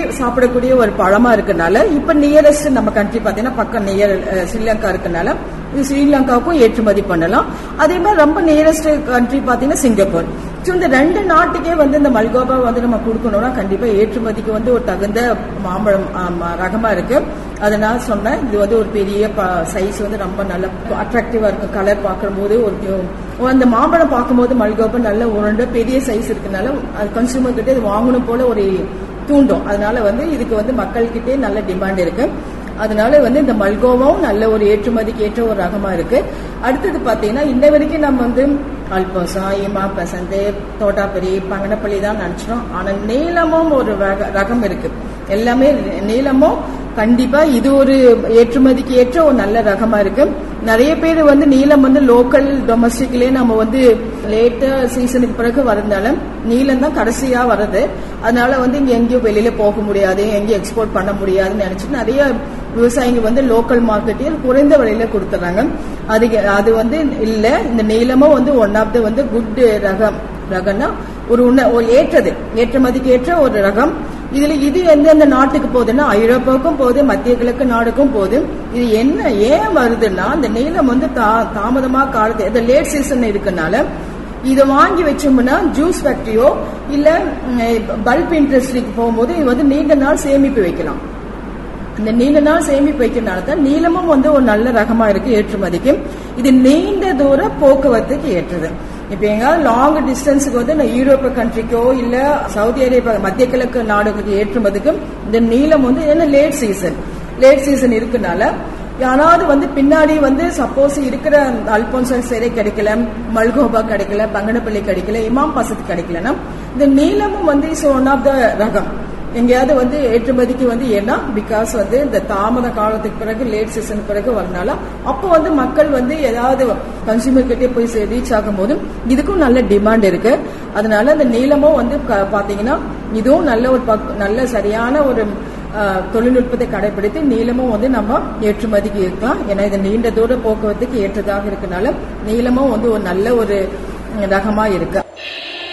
சாப்பிடக்கூடிய ஒரு பழமா இருக்கனால இப்ப நியரஸ்ட் நம்ம கண்ட்ரி பாத்தீங்கன்னா பக்கம் நியர் ஸ்ரீலங்கா இருக்கனால இது ஸ்ரீலங்காவுக்கும் ஏற்றுமதி பண்ணலாம் அதே மாதிரி ரொம்ப நியரஸ்ட் கண்ட்ரி பாத்தீங்கன்னா சிங்கப்பூர் ஸோ இந்த ரெண்டு நாட்டுக்கே வந்து இந்த மல்கோபா வந்து நம்ம கொடுக்கணும்னா கண்டிப்பா ஏற்றுமதிக்கு வந்து ஒரு தகுந்த மாம்பழம் ஆமா, ரகமா இருக்கு அதனால சொன்னேன் இது வந்து ஒரு பெரிய சைஸ் வந்து ரொம்ப நல்ல அட்ராக்டிவா இருக்கும் கலர் பார்க்கும்போது ஒரு அந்த மாம்பழம் பார்க்கும்போது மல்கோபா நல்ல உருண்டை பெரிய சைஸ் இருக்கனால அது கன்சூமர் கிட்ட இது வாங்கணும் போல ஒரு தூண்டும் அதனால வந்து இதுக்கு வந்து மக்கள்கிட்டே நல்ல டிமாண்ட் இருக்கு அதனால வந்து இந்த மல்கோவாவும் நல்ல ஒரு ஏற்றுமதிக்கு ஏற்ற ஒரு ரகமா இருக்கு அடுத்தது பாத்தீங்கன்னா இன்ன வரைக்கும் நம்ம வந்து அல்போசா ஈமா பெசந்து தோட்டாப்பரி பங்கனப்பள்ளி தான் நினைச்சிட்டோம் ஆனா நீளமும் ஒரு ரக- ரகம் இருக்கு எல்லாமே நீளமும் கண்டிப்பா இது ஒரு ஏற்றுமதிக்கு ஏற்ற ஒரு நல்ல ரகமா இருக்கு நிறைய பேர் வந்து நீலம் வந்து லோக்கல் டொமஸ்டிக்லயே நம்ம வந்து லேட்டா சீசனுக்கு பிறகு வரதுனால நீலம் தான் கடைசியா வருது அதனால வந்து இங்க எங்கேயும் வெளியில போக முடியாது எங்கேயும் எக்ஸ்போர்ட் பண்ண முடியாதுன்னு நினைச்சிட்டு நிறைய விவசாயிங்க வந்து லோக்கல் மார்க்கெட்டில் குறைந்த விலையில கொடுத்துறாங்க அது அது வந்து இல்ல இந்த நீளமும் வந்து ஒன் ஆஃப் த வந்து குட் ரகம் ரகம்னா ஒரு உண்ண- ஒரு ஏற்றது ஏற்றுமதிக்கு ஏற்ற ஒரு ரகம் இதுல இது எந்தெந்த நாட்டுக்கு போகுதுன்னா ஐரோப்பாவுக்கும் போகுது மத்திய கிழக்கு நாடுக்கும் போகுது இது என்ன ஏன் வருதுன்னா இந்த நீளம் வந்து தா- தாமதமா காலத்து இந்த லேட் சீசன் இருக்கனால இதை வாங்கி வச்சோம்னா ஜூஸ் ஃபேக்டரியோ இல்ல பல்ப் இண்டஸ்ட்ரிக்கு போகும்போது இது வந்து நீண்ட நாள் சேமிப்பு வைக்கலாம் இந்த நீண்ட நாள் சேமிப்பு வைக்கிறதுனால தான் நீளமும் வந்து ஒரு நல்ல ரகமா இருக்கு ஏற்றுமதிக்கு இது நீண்ட தூர போக்குவரத்துக்கு ஏற்றது இப்ப எங்காவது லாங் டிஸ்டன்ஸுக்கு வந்து நான் யூரோப்ப கண்ட்ரிக்கோ இல்ல சவுதி அரேபியா மத்திய கிழக்கு நாடுகளுக்கு ஏற்றுமதிக்கு இந்த நீளம் வந்து என்ன லேட் சீசன் லேட் சீசன் இருக்கனால யாராவது வந்து பின்னாடி வந்து சப்போஸ் இருக்கிற அல்போன்சல் சிறை கிடைக்கல மல்கோபா கிடைக்கல பங்கனப்பள்ளி கிடைக்கல இமாம் பசத் கிடைக்கலன்னா இந்த நீளமும் வந்து இஸ் ஒன் ஆஃப் த ரகம் எங்கேயாவது வந்து ஏற்றுமதிக்கு வந்து ஏன்னா பிகாஸ் வந்து இந்த தாமத காலத்துக்கு பிறகு லேட் சீசன் பிறகு வரனால அப்போ வந்து மக்கள் வந்து ஏதாவது கன்சியூமர் கிட்டே போய் ரீச் ஆகும் போது இதுக்கும் நல்ல டிமாண்ட் இருக்கு அதனால இந்த நீளமும் வந்து க- பாத்தீங்கன்னா இதுவும் நல்ல ஒரு பக்- நல்ல சரியான ஒரு அஹ், தொழில்நுட்பத்தை கடைபிடித்து நீளமும் வந்து நம்ம ஏற்றுமதிக்கு இருக்கலாம் ஏன்னா இது நீண்ட தூர போக்குவரத்துக்கு ஏற்றதாக இருக்கனால நீளமும் வந்து ஒரு நல்ல ஒரு ரகமா இருக்கு